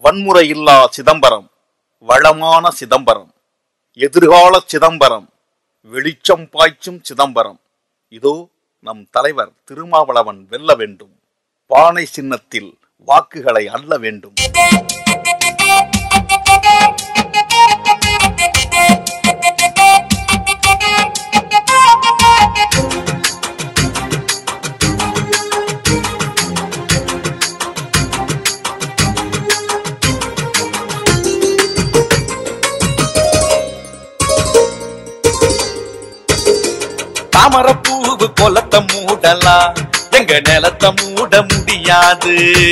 வன்முறை இல்லா சிதம்பரம் வளமான சிதம்பரம் எதிர்கால சிதம்பரம் வெளிச்சம் பாய்ச்சும் சிதம்பரம் இதோ நம் தலைவர் திருமாவளவன் வெல்ல வேண்டும் பானை சின்னத்தில் வாக்குகளை அள்ள வேண்டும் தாமரப்பூவு கொலத்தை மூடலாம் எங்க நிலத்தை மூட முடியாது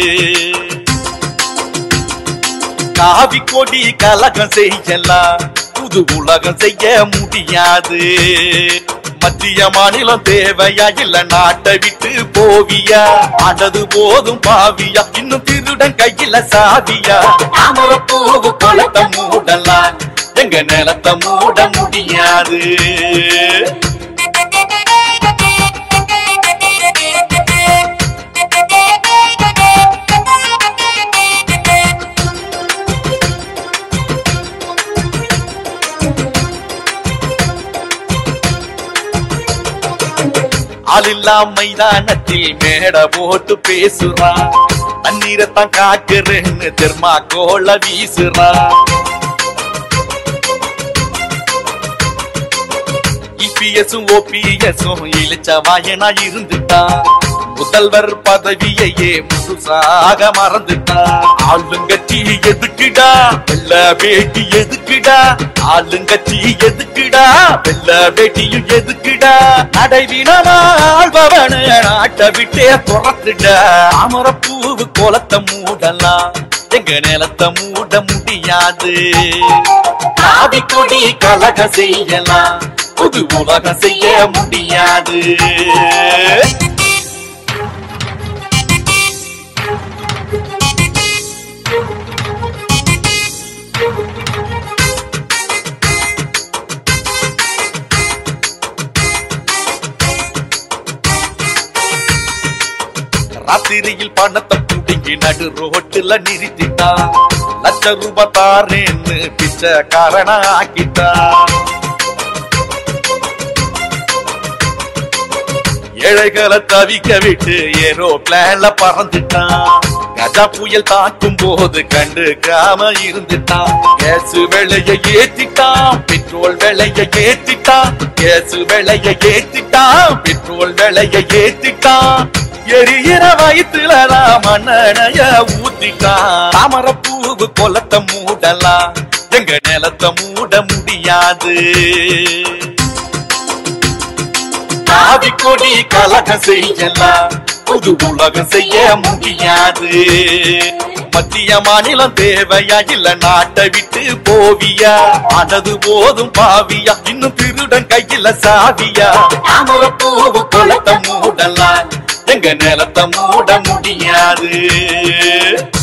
காவி கொடி கலகம் செய்யலாம் புது உலகம் செய்ய முடியாது மத்திய மாநிலம் தேவையா இல்ல நாட்டை விட்டு போவியா ஆண்டது போதும் பாவியா இன்னும் திருடன் கையில சாவியா தாமரப்பூவு கொலத்தை மூடலாம் எங்க நிலத்தை மூட முடியாது ஆளில்லா மைதானத்தில் மேட போட்டு பேசுறான் தண்ணீரத்தான் காக்குறேன்னு தெர்மா கோல வீசுறான் இபிஎஸும் ஓபிஎஸும் இழிச்ச வாயனா இருந்துட்டான் முதல்வர் பதவியையே முழுசாக மறந்துட்டான் ஆளுங்கட்சி எதுக்குடா வெள்ள வேட்டி எதுக்குடா ஆளுங்கட்சி எதுக்குடா வெள்ள வேட்டியும் எதுக்குடா நடைவினமா ஆள்பவன நாட்டை விட்டே துரத்துடா அமரப்பூவு கோலத்தை மூடலாம் எங்க நிலத்தை மூட முடியாது காவி கொடி கலக செய்யலாம் புது உலகம் செய்ய முடியாது ராத்திரியில் பணத்தை புடுங்கி நடு ரோட்டுல நிறுத்திட்டான் லட்ச ரூபாய் தாரேன்னு பிச்சைக்காரன ஆக்கிட்டான் ஏழைகளை தவிக்க விட்டு ஏரோ பிளான்ல பறந்துட்டான் கஜா புயல் தாக்கும் போது கண்டுக்காம இருந்துட்டான் கேஸ் விலைய ஏத்திட்டான் பெட்ரோல் விலைய ஏத்திட்டான் கேஸ் விலைய ஏத்திட்டான் பெட்ரோல் விலைய ஏத்திட்டான் எரியிற வயிற்றுலதான் மண்ணனைய ஊத்திட்டான் தாமரப்பூவு கொலத்தை மூடலாம் எங்க நிலத்தை மூட முடியாது காவி கொடி கலகம் செய்யலாம் புது உலகம் செய்ய முடியாது மத்திய மாநிலம் தேவையா இல்ல நாட்டை விட்டு போவியா ஆனது போதும் பாவியா இன்னும் திருடன் கையில சாவியா தாமரப்பூவு கொலத்தை மூடலாம் எங்க நிலத்தை மூட முடியாது